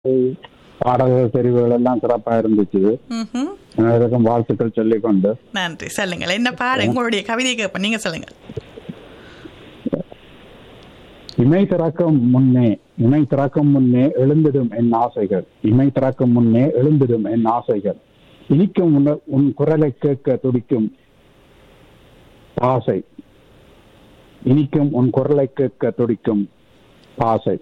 பாடல்கள் தெரிவுகள் எல்லாம் சிறப்பா இருந்துச்சு ம்ஹும். அனைவருக்கும் வாழ்த்துக்கள் சொல்லிக்கொண்டு நன்றி சொல்லுங்கள் என்ன பாடு உங்களுடைய கவிதை கேட்போம் நீங்க சொல்லுங்க இமை திறக்கும் முன்னே இமை திறக்கும் முன்னே எழுந்திடும் என் ஆசைகள் இமை திறக்கும் முன்னே எழுந்திடும் என் ஆசைகள் இனிக்கும் உன்ன- உன் குரலை கேட்க துடிக்கும் ஆசை இனிக்கும் உன் குரலை கேட்க துடிக்கும் ஆசை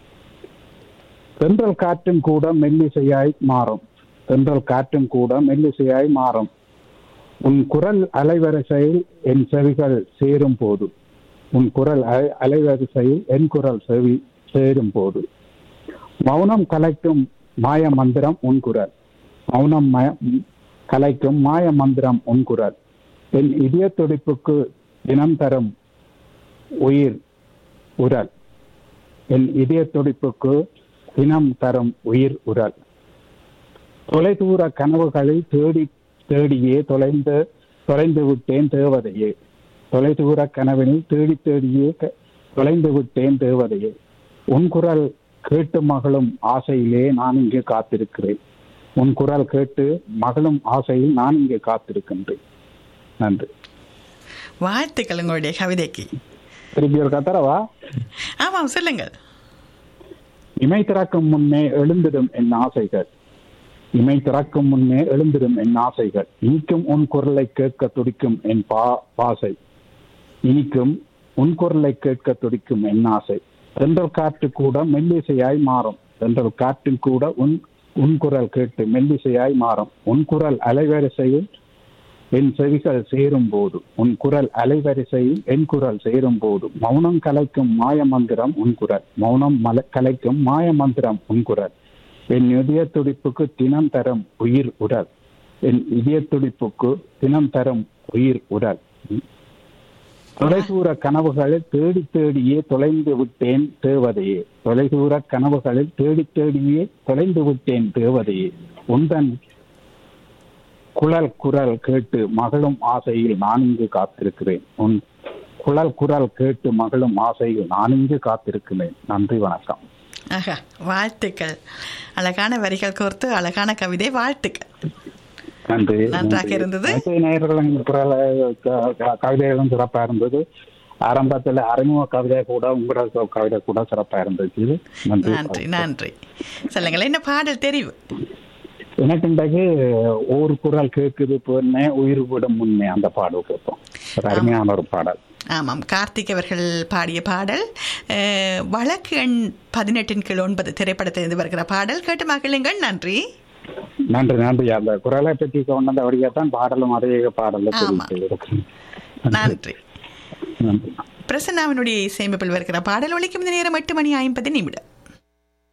தென்றல் காற்றும் கூட மெல்லிசையாய் மாறும் தென்றல் காற்றும் கூட மெல்லிசையாய் மாறும் உன் குரல் அலைவரிசையில் என் செவிகள் சேரும் போது உன் குரல் அலை- அலைவரிசையில் என் குரல் செவி சேரும் போது மௌனம் கலைக்கும் மாய மந்திரம் உன் குரல் மௌனம் மய- கலைக்கும் மாய மந்திரம் உன் குரல் என் இதய துடிப்புக்கு தினம் தரும் உயிர் உரல் என் இதய துடிப்புக்கு தினம் தரும் உயிர் உரல் தொலைதூர கனவுகளில் தேடி தேடியே தொலைந்து தொலைந்து விட்டேன் தேவதையே தொலைதூர கனவினில் தேடி தேடியே க- தொலைந்து விட்டேன் தேவதையே உன் குரல் கேட்டு மகளும் ஆசையிலே நான் இங்கே காத்திருக்கிறேன் உன் குரல் கேட்டு மகளும் ஆசையில் நான் இங்கே காத்திருக்கின்றேன் நன்றி வாழ்த்துக்கள் உங்களுடைய கவிதைக்கு திருப்பி ஒரு கத்தரவா ஆமாம் சொல்லுங்கள் இமை திறக்கும் முன்னே எழுந்திடும் என் ஆசைகள் இமை திறக்கும் முன்னே எழுந்திடும் என் ஆசைகள் இனிக்கும் உன் குரலை கேட்க துடிக்கும் என் பா பாசை இனிக்கும் உன் குரலை கேட்க துடிக்கும் என் ஆசை தென்றல் காற்று கூட மெல்லிசையாய் மாறும் தென்றல் காற்றில் கூட உன் உன் குரல் கேட்டு மெல்லிசையாய் மாறும் உன் குரல் அலைவரிசையில் என் செவிகள் சேரும் போது உன் குரல் அலைவரிசையில் என் குரல் சேரும் போது மௌனம் கலைக்கும் மாய மந்திரம் உன் குரல் மௌனம் மல கலைக்கும் மாய மந்திரம் உன் குரல் என் இதய துடிப்புக்கு தினம் தரும் உயிர் உடல் என் இதய துடிப்புக்கு தினம் தரும் உயிர் உடல் தொலைதூர கனவுகளில் தேடி தேடியே தொலைந்து விட்டேன் தேவதையே தொலைதூர கனவுகளில் தேடி தேடியே தொலைந்து விட்டேன் தேவதையே உந்தன் குழல் குரல் கேட்டு மகளும் ஆசையில் நான் இங்கு காத்திருக்கிறேன் உன் குழல் குரல் கேட்டு மகளும் ஆசையில் நான் இங்கு காத்திருக்கிறேன் நன்றி வணக்கம் ஆஹா வாழ்த்துக்கள் அழகான வரிகள் கோர்த்து அழகான கவிதை வாழ்த்துக்கள் நன்றி நன்றாக நன்றி. இருந்தது. அனைத்து நேயர்களும் குரல் க- க- கவிதைகளும் சிறப்பா இருந்தது ஆரம்பத்துல அறிமுக கவிதை கூட உங்களோட கவிதை கூட சிறப்பா இருந்துச்சு நன்றி நன்றி நன்றி சொல்லுங்கள் என்ன பாடல் தெரிவு எனக்கு இன்றைக்கு ஒரு குரல் கேட்குது பொண்ணே உயிர் விடும் முன்னே அந்த பாடல் கேட்போம் ஒரு அருமையான ஒரு பாடல் ஆமாம் கார்த்திக் அவர்கள் பாடிய பாடல் அஹ், வழக்கு எண் பதினெட்டின் கீழ் ஒன்பது திரைப்படத்திலிருந்து வருகிற பாடல் கேட்டு மகிழுங்கள் நன்றி நன்றி நன்றி அந்த குரலை பற்றி கொண்ட வழியாத்தான் பாடலும் அதே பாடல ஆமா. நன்றி நன்றி பிரசன்னாவினுடைய இசையமைப்பில் வருகிற பாடல் ஒலிக்கும் இந்த நேரம் எட்டு மணி ஐம்பது நிமிடம்